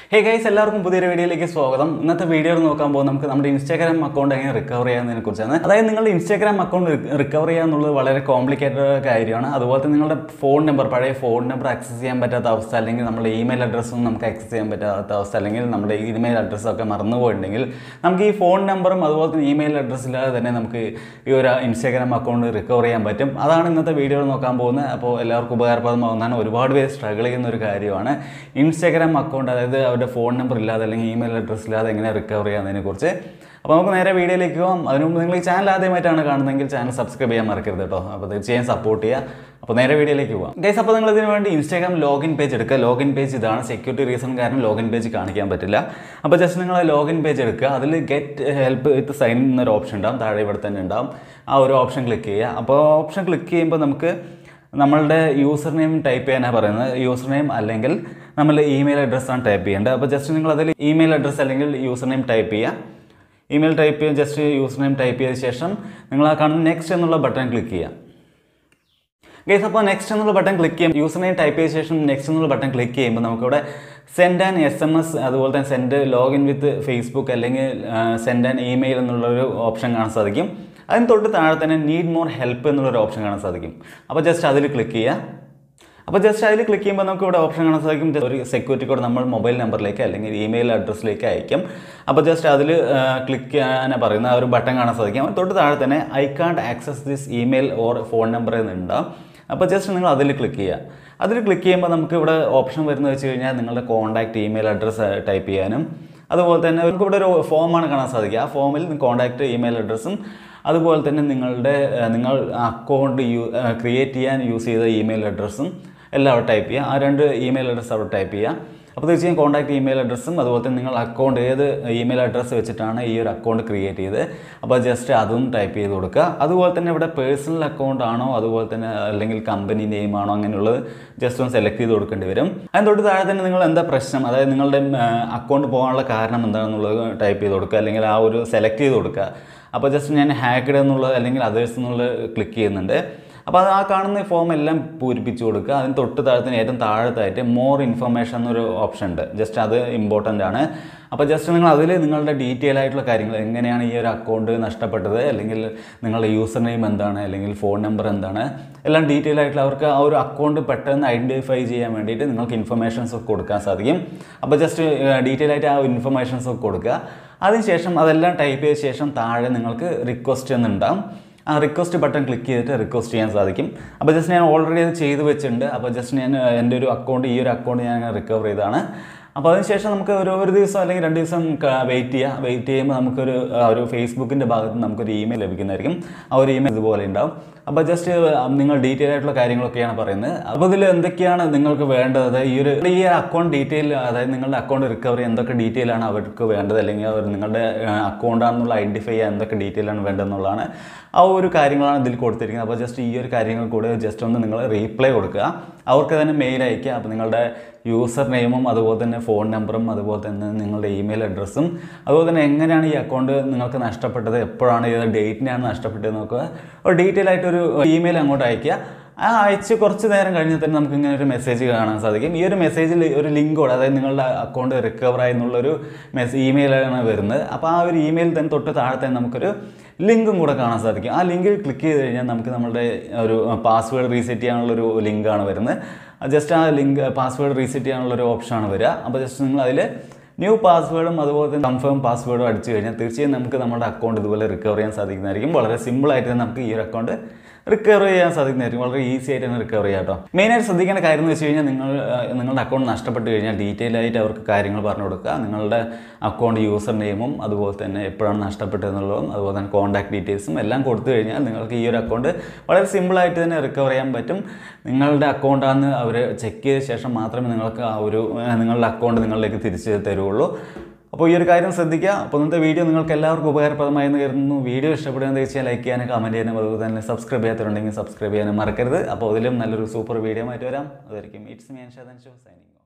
hey guys എല്ലാവർക്കും പുതിയൊരു വീഡിയോയിലേക്ക് സ്വാഗതം ഇന്നത്തെ വീഡിയോയിൽ നോക്കാൻ പോകുന്നത് നമുക്ക് നമ്മുടെ ഇൻസ്റ്റാഗ്രാം അക്കൗണ്ട് എങ്ങനെ റിക്കവർ ചെയ്യാന്നതിനെ കുറിച്ചാണ് അതായത് നിങ്ങളുടെ ഇൻസ്റ്റാഗ്രാം അക്കൗണ്ട് റിക്കവർ ചെയ്യുക എന്നുള്ളത് വളരെ കോംപ്ലിക്കേറ്റഡ് കാര്യമാണ് അതുപോലെ തന്നെ നിങ്ങളുടെ ഫോൺ നമ്പർ പഴയ ഫോൺ നമ്പർ ആക്സസ് ചെയ്യാൻ പറ്റാത്ത അവസ്ഥ അല്ലെങ്കിൽ നമ്മുടെ ഇമെയിൽ അഡ്രസ്സും നമുക്ക് ആക്സസ് ചെയ്യാൻ പറ്റാത്ത അവസ്ഥ അല്ലെങ്കിൽ നമ്മുടെ ഇമെയിൽ അഡ്രസ്സൊക്കെ മറന്നുപോയിട്ടുണ്ടെങ്കിൽ നമുക്ക് ഈ ഫോൺ നമ്പറും അതുപോലെ തന്നെ ഇമെയിൽ അഡ്രസ്സില്ലാതെ തന്നെ നമുക്ക് ഈ ഒരു ഇൻസ്റ്റാഗ്രാം അക്കൗണ്ട് റിക്കവർ ചെയ്യാൻ പറ്റും അതാണ് ഇന്നത്തെ വീഡിയോയിൽ നോക്കാൻ പോകുന്നത് അപ്പോൾ എല്ലാവർക്കും ഉപകാരപ്രദമാകുന്നതാണ് ഒരുപാട് പേര് സ്ട്രഗിൾ ചെയ്യുന്ന ഒരു കാര്യമാണ് ഇൻസ്റ്റാഗ്രാം അക്കൗണ്ട് അതായത് അവരുടെ ഫോൺ നമ്പർ ഇല്ലാതെ അല്ലെങ്കിൽ ഇമെയിൽ അഡ്രസ്സ് ഇല്ലാതെ എങ്ങനെ റിക്കവർ ചെയ്യാന്നതിനെ കുറിച്ച് അപ്പോൾ നമുക്ക് നേരെ വീഡിയോയിലേക്ക് പോകാം അതിന് മുമ്പ് നിങ്ങൾ ഈ ചാനൽ ആദ്യമായിട്ടാണ് കാണുന്നതെങ്കിൽ ചാനൽ സബ്സ്ക്രൈബ് ചെയ്യാൻ മറക്കരുത് കേട്ടോ അപ്പോൾ തീർച്ചയായും സപ്പോർട്ട് ചെയ്യുക അപ്പോൾ നേരെ വീഡിയോയിലേക്ക് പോകാം ഗൈസ് അപ്പോൾ നിങ്ങൾ ഇതിന് വേണ്ടി ഇൻസ്റ്റാഗ്രാം ലോഗിൻ പേജ് എടുക്കുക ലോഗിൻ പേജ് ഇതാണ് സെക്യൂരിറ്റി റീസൺ കാരണം ലോഗിൻ പേജ് കാണിക്കാൻ പറ്റില്ല അപ്പോൾ ജസ്റ്റ് നിങ്ങൾ ലോഗിൻ പേജ് എടുക്കുക അതിൽ ഗെറ്റ് ഹെൽപ്പ് വിത്ത് സൈൻ എന്നൊരു ഓപ്ഷൻ ഉണ്ടാവും താഴെ ഇവിടെ തന്നെ ഉണ്ടാവും ആ ഒരു ഓപ്ഷൻ ക്ലിക്ക് ചെയ്യുക അപ്പോൾ ഓപ്ഷൻ ക്ലിക്ക് ചെയ്യുമ്പോൾ നമുക്ക് നമ്മളുടെ യൂസർ നെയിം ടൈപ്പ് ചെയ്യാനാണ് പറയുന്നത് യൂസർ നെയിം അല്ലെങ്കിൽ നമ്മളുടെ ഇമെയിൽ അഡ്രസ്സാണ് ടൈപ്പ് ചെയ്യേണ്ടത് അപ്പോൾ ജസ്റ്റ് നിങ്ങൾ അതിൽ ഇമെയിൽ അഡ്രസ്സ് അല്ലെങ്കിൽ യൂസർ നെയിം ടൈപ്പ് ചെയ്യുക ഇമെയിൽ ടൈപ്പ് ചെയ്യുക ജസ്റ്റ് യൂസർ നെയിം ടൈപ്പ് ചെയ്ത ശേഷം നിങ്ങൾ ആ കാണുന്ന നെക്സ്റ്റ് എന്നുള്ള ബട്ടൺ ക്ലിക്ക് ചെയ്യുക ഗൈസ് അപ്പോൾ നെക്സ്റ്റ് എന്നുള്ള ബട്ടൺ ക്ലിക്ക് ചെയ്യും യൂസർ നെയിം ടൈപ്പ് ചെയ്ത ശേഷം നെക്സ്റ്റ് എന്നുള്ള ബട്ടൺ ക്ലിക്ക് ചെയ്യുമ്പോൾ നമുക്കിവിടെ send and S M S അതുപോലെ തന്നെ സെൻഡ് ലോഗിൻ വിത്ത് ഫേസ്ബുക്ക് അല്ലെങ്കിൽ സെൻഡ് ആൻഡ് ഇമെയിൽ എന്നുള്ളൊരു ഓപ്ഷൻ കാണാൻ സാധിക്കും അതിന് തൊട്ട് താഴെ തന്നെ നീഡ് മോർ ഹെൽപ്പ് എന്നുള്ളൊരു ഓപ്ഷൻ കാണാൻ സാധിക്കും അപ്പോൾ ജസ്റ്റ് അതിൽ ക്ലിക്ക് ചെയ്യുക അപ്പോൾ ജസ്റ്റ് അതിൽ ക്ലിക്ക് ചെയ്യുമ്പോൾ നമുക്ക് ഇവിടെ ഓപ്ഷൻ കാണാൻ സാധിക്കും just ഒരു സെക്യൂരിറ്റി കോഡ് നമ്മൾ മൊബൈൽ നമ്പറിലേക്ക് അല്ലെങ്കിൽ ഇമെയിൽ അഡ്രസ്സിലേക്ക് അയക്കും അപ്പോൾ ജസ്റ്റ് അതിൽ ക്ലിക്ക് ചെയ്യാനാണ് പറയുന്ന ആ ഒരു ബട്ടൺ കാണാൻ സാധിക്കും അപ്പോൾ തൊട്ട് താഴെ തന്നെ I can't access this email or phone number എന്നുണ്ടാവും അപ്പോൾ ജസ്റ്റ് നിങ്ങൾ അതിൽ ക്ലിക്ക് ചെയ്യുക അതിൽ ക്ലിക്ക് ചെയ്യുമ്പോൾ നമുക്ക് ഇവിടെ ഓപ്ഷൻ വരുന്നത് വെച്ച് കഴിഞ്ഞാൽ നിങ്ങളുടെ കോൺടാക്റ്റ് ഇമെയിൽ അഡ്രസ്സ് ടൈപ്പ് ചെയ്യാനും അതുപോലെ തന്നെ നമുക്ക് ഇവിടെ ഒരു ഫോമാണ് കാണാൻ സാധിക്കുക ആ ഫോമിൽ കോൺടാക്റ്റ് ഇമെയിൽ അഡ്രസ്സും അതുപോലെ തന്നെ നിങ്ങളുടെ ഏഹ്, നിങ്ങൾ അക്കൗണ്ട് യൂ ക്രിയേറ്റ് ചെയ്യാൻ യൂസ് ചെയ്ത ഇമെയിൽ അഡ്രസ്സും എല്ലാം അവിടെ ടൈപ്പ് ചെയ്യുക ആ രണ്ട് ഇമെയിൽ അഡ്രസ്സ് അവിടെ ടൈപ്പ് ചെയ്യുക അപ്പോൾ തീർച്ചയായും കോൺടാക്ട് ഇമെയിൽ അഡ്രസ്സും അതുപോലെ തന്നെ നിങ്ങൾ അക്കൗണ്ട് ഏത് ഇമെയിൽ അഡ്രസ്സ് വെച്ചിട്ടാണ് ഈ ഒരു അക്കൗണ്ട് ക്രിയേറ്റ് ചെയ്ത് അപ്പോൾ ജസ്റ്റ് അതും ടൈപ്പ് ചെയ്ത് കൊടുക്കുക അതുപോലെ തന്നെ ഇവിടെ പേഴ്സണൽ അക്കൗണ്ട് ആണോ അതുപോലെ തന്നെ അല്ലെങ്കിൽ കമ്പനി നെയിം ആണോ അങ്ങനെയുള്ളത് ജസ്റ്റ് ഒന്ന് സെലക്ട് ചെയ്ത് കൊടുക്കേണ്ടി വരും അതിന് തൊട്ട് താഴെ തന്നെ നിങ്ങൾ എന്താ പ്രശ്നം അതായത് നിങ്ങളുടെ അക്കൗണ്ട് പോകാനുള്ള കാരണം എന്താണെന്നുള്ളത് ടൈപ്പ് ചെയ്ത് കൊടുക്കുക അല്ലെങ്കിൽ ആ ഒരു സെലക്ട് ചെയ്ത് കൊടുക്കുക അപ്പോൾ ജസ്റ്റ് ഞാൻ ഹാക്ക്ഡ് എന്നുള്ളത് അല്ലെങ്കിൽ അതേഴ്സ് എന്നുള്ളത് ക്ലിക്ക് ചെയ്യുന്നുണ്ട് അപ്പോൾ അത് ആ കാണുന്ന ഫോം എല്ലാം പൂരിപ്പിച്ച് കൊടുക്കുക അതിന് തൊട്ട് താഴത്തിന് ഏറ്റവും താഴത്തായിട്ട് മോർ ഇൻഫർമേഷൻ എന്നൊരു ഓപ്ഷൻ ഉണ്ട് ജസ്റ്റ് അത് ഇമ്പോർട്ടൻ്റ് ആണ് അപ്പോൾ ജസ്റ്റ് നിങ്ങൾ അതിൽ നിങ്ങളുടെ ഡീറ്റെയിൽ ആയിട്ടുള്ള കാര്യങ്ങൾ എങ്ങനെയാണ് ഈ ഒരു അക്കൗണ്ട് നഷ്ടപ്പെട്ടത് അല്ലെങ്കിൽ നിങ്ങളുടെ യൂസർ നെയിം എന്താണ് അല്ലെങ്കിൽ ഫോൺ നമ്പർ എന്താണ് എല്ലാം ഡീറ്റെയിൽ ആയിട്ടുള്ള അവർക്ക് ആ ഒരു അക്കൗണ്ട് പെട്ടെന്ന് ഐഡൻറ്റിഫൈ ചെയ്യാൻ വേണ്ടിയിട്ട് നിങ്ങൾക്ക് ഇൻഫർമേഷൻസ് ഒക്കെ കൊടുക്കാൻ സാധിക്കും അപ്പോൾ ജസ്റ്റ് ഡീറ്റെയിൽ ആയിട്ട് ആ ഇൻഫർമേഷൻസ് ഒക്കെ കൊടുക്കുക അതിനുശേഷം അതെല്ലാം ടൈപ്പ് ചെയ്ത ശേഷം താഴെ നിങ്ങൾക്ക് റിക്വസ്റ്റ് എന്നുണ്ടാവും ആ റിക്വസ്റ്റ് ബട്ടൺ ക്ലിക്ക് ചെയ്തിട്ട് റിക്വസ്റ്റ് ചെയ്യാൻ സാധിക്കും അപ്പോൾ ജസ്റ്റ് ഞാൻ ഓൾറെഡി അത് ചെയ്ത് വെച്ചിട്ടുണ്ട് അപ്പോൾ ജസ്റ്റ് ഞാൻ ഏഹ്, എൻ്റെ ഒരു അക്കൗണ്ട് ഈ ഒരു അക്കൗണ്ട് ഞാൻ റിക്കവർ ചെയ്തതാണ് അപ്പോൾ അതിനുശേഷം നമുക്ക് ഒരു ഒരു ദിവസം അല്ലെങ്കിൽ രണ്ട് ദിവസം വെയിറ്റ് ചെയ്യുക വെയിറ്റ് ചെയ്യുമ്പോൾ നമുക്കൊരു ആ, ഒരു ഫേസ്ബുക്കിൻ്റെ ഭാഗത്ത് നിന്ന് നമുക്കൊരു ഇമെയിൽ ലഭിക്കുന്നതായിരിക്കും ആ ഒരു ഇമെയിൽ ഇതുപോലെ ഉണ്ടാവും അപ്പോൾ ജസ്റ്റ് നിങ്ങൾ ഡീറ്റെയിൽ ആയിട്ടുള്ള കാര്യങ്ങളൊക്കെയാണ് പറയുന്നത് അപ്പോൾ ഇതിൽ എന്തൊക്കെയാണ് നിങ്ങൾക്ക് വേണ്ടത് അതായത് ഈ ഒരു ഈ അക്കൗണ്ട് ഡീറ്റെയിൽ അതായത് നിങ്ങളുടെ അക്കൗണ്ട് റിക്കവറി എന്തൊക്കെ ഡീറ്റെയിൽ ആണ് അവർക്ക് വേണ്ടത് അല്ലെങ്കിൽ അവർ നിങ്ങളുടെ അക്കൗണ്ട് ആണെന്നുള്ള ഐഡൻറ്റിഫൈ ചെയ്യാൻ എന്തൊക്കെ ഡീറ്റെയിൽ ആണ് വേണ്ടതെന്നുള്ളതാണ് ആ ഒരു കാര്യങ്ങളാണ് ഇതിൽ കൊടുത്തിരിക്കുന്നത് അപ്പോൾ ജസ്റ്റ് ഈ ഒരു കാര്യങ്ങൾ കൂടെ ജസ്റ്റ് ഒന്ന് നിങ്ങൾ റീപ്ലൈ കൊടുക്കുക അവർക്ക് തന്നെ മെയിൽ അയക്കുക അപ്പോൾ നിങ്ങളുടെ യൂസർ നെയിമും അതുപോലെ തന്നെ ഫോൺ നമ്പറും അതുപോലെ തന്നെ നിങ്ങളുടെ ഇമെയിൽ അഡ്രസ്സും അതുപോലെ തന്നെ എങ്ങനെയാണ് ഈ അക്കൗണ്ട് നിങ്ങൾക്ക് നഷ്ടപ്പെട്ടത് എപ്പോഴാണ് ഏത് ഡേറ്റിനാണ് നഷ്ടപ്പെട്ടത് നോക്കുക ഒരു ഡീറ്റെയിൽ ആയിട്ടൊരു ഇമെയിൽ അങ്ങോട്ട് അയക്കുക ആ അയച്ച് കുറച്ച് നേരം കഴിഞ്ഞാൽ തന്നെ നമുക്ക് ഇങ്ങനെ ഒരു മെസ്സേജ് കാണാൻ സാധിക്കും ഈ ഒരു മെസ്സേജിൽ ഒരു ലിങ്ക് കൂടെ അതായത് നിങ്ങളുടെ അക്കൗണ്ട് റിക്കവർ ആയി എന്നുള്ളൊരു മെസ്സേജ് ഇമെയിലാണ് വരുന്നത് അപ്പോൾ ആ ഒരു ഇമെയിൽ തന്നെ തൊട്ട് താഴെ തന്നെ നമുക്കൊരു ലിങ്കും കൂടെ കാണാൻ സാധിക്കും ആ ലിങ്കിൽ ക്ലിക്ക് ചെയ്ത് കഴിഞ്ഞാൽ നമുക്ക് നമ്മുടെ ഒരു പാസ്വേഡ് റീസെറ്റ് ചെയ്യാനുള്ളൊരു ലിങ്കാണ് വരുന്നത് ജസ്റ്റ് ആ ലിങ്ക് പാസ്വേഡ് റീസെറ്റ് ചെയ്യാനുള്ളൊരു ഓപ്ഷനാണ് വരിക അപ്പോൾ ജസ്റ്റ് നിങ്ങൾ അതിൽ ന്യൂ പാസ്വേഡും അതുപോലെ തന്നെ കൺഫേം പാസ്വേഡും അടിച്ചു കഴിഞ്ഞാൽ തീർച്ചയായും നമുക്ക് നമ്മുടെ അക്കൗണ്ട് ഇതുപോലെ റിക്കവർ ചെയ്യാൻ സാധിക്കുന്നതായിരിക്കും വളരെ സിമ്പിളായിട്ട് തന്നെ നമുക്ക് ഈ ഒരു അക്കൗണ്ട് റിക്കവർ ചെയ്യാൻ സാധിക്കുന്നതായിരിക്കും വളരെ ഈസി ആയിട്ട് തന്നെ റിക്കവർ ചെയ്യാം കേട്ടോ മെയിനായിട്ട് ശ്രദ്ധിക്കേണ്ട കാര്യം എന്ന് വെച്ച് കഴിഞ്ഞാൽ നിങ്ങൾ ആ, നിങ്ങളുടെ അക്കൗണ്ട് നഷ്ടപ്പെട്ട് കഴിഞ്ഞാൽ ഡീറ്റെയിൽ ആയിട്ട് അവർക്ക് കാര്യങ്ങൾ പറഞ്ഞു കൊടുക്കുക നിങ്ങളുടെ അക്കൗണ്ട് യൂസർ നെയിമും അതുപോലെ തന്നെ എപ്പോഴാണ് നഷ്ടപ്പെട്ടതെന്നുള്ളതും അതുപോലെ തന്നെ കോൺടാക്ട് ഡീറ്റെയിൽസും എല്ലാം കൊടുത്തു കഴിഞ്ഞാൽ നിങ്ങൾക്ക് ഈ ഒരു അക്കൗണ്ട് വളരെ സിമ്പിളായിട്ട് തന്നെ റിക്കവർ ചെയ്യാൻ പറ്റും നിങ്ങളുടെ അക്കൗണ്ടാണെന്ന് അവർ ചെക്ക് ചെയ്ത ശേഷം മാത്രമേ നിങ്ങൾക്ക് ആ ഒരു ആ, നിങ്ങളുടെ അക്കൗണ്ട് നിങ്ങളിലേക്ക് തിരിച്ച് തരുള്ളൂ അപ്പോൾ ഈ ഒരു കാര്യം ശ്രദ്ധിക്കുക അപ്പോൾ ഇന്നത്തെ വീഡിയോ നിങ്ങൾക്ക് എല്ലാവർക്കും ഉപകാരപ്രദമായി എന്ന് കരുതുന്നു വീഡിയോ ഇഷ്ടപ്പെടുന്നത് വെച്ചാൽ ലൈക്ക് ചെയ്യാനും കമൻറ്റ് ചെയ്യാനും അതുപോലെ തന്നെ സബ്സ്ക്രൈബ് ചെയ്യാത്തവരുണ്ടെങ്കിൽ സബ്സ്ക്രൈബ് ചെയ്യാനും മറക്കരുത് അപ്പോൾ അതിലും നല്ലൊരു സൂപ്പർ വീഡിയോ ആയിട്ട് വരാം അതായിരിക്കും ഇറ്റ്സ് മീ ഷോ സൈനിങ്